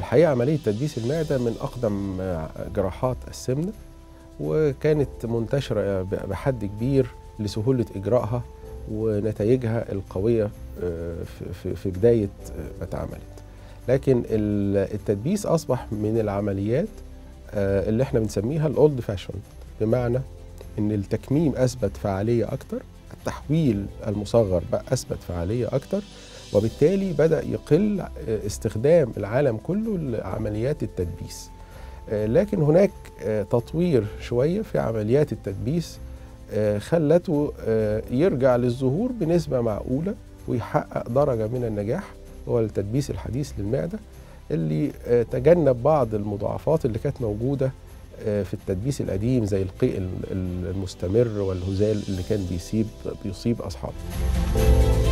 الحقيقة عملية تدبيس المعدة من أقدم جراحات السمنة وكانت منتشرة بحد كبير لسهولة إجرائها ونتائجها القوية في بداية ما اتعملت لكن التدبيس أصبح من العمليات اللي احنا بنسميها الأولد فاشون بمعنى إن التكميم أثبت فعالية أكتر التحويل المصغر بقى أثبت فعالية أكتر وبالتالي بدأ يقل استخدام العالم كله لعمليات التدبيس لكن هناك تطوير شوية في عمليات التدبيس خلته يرجع للظهور بنسبة معقولة ويحقق درجة من النجاح هو التدبيس الحديث للمعدة اللي تجنب بعض المضاعفات اللي كانت موجودة في التدبيس القديم زي القيء المستمر والهزال اللي كان بيصيب بيصيب أصحابه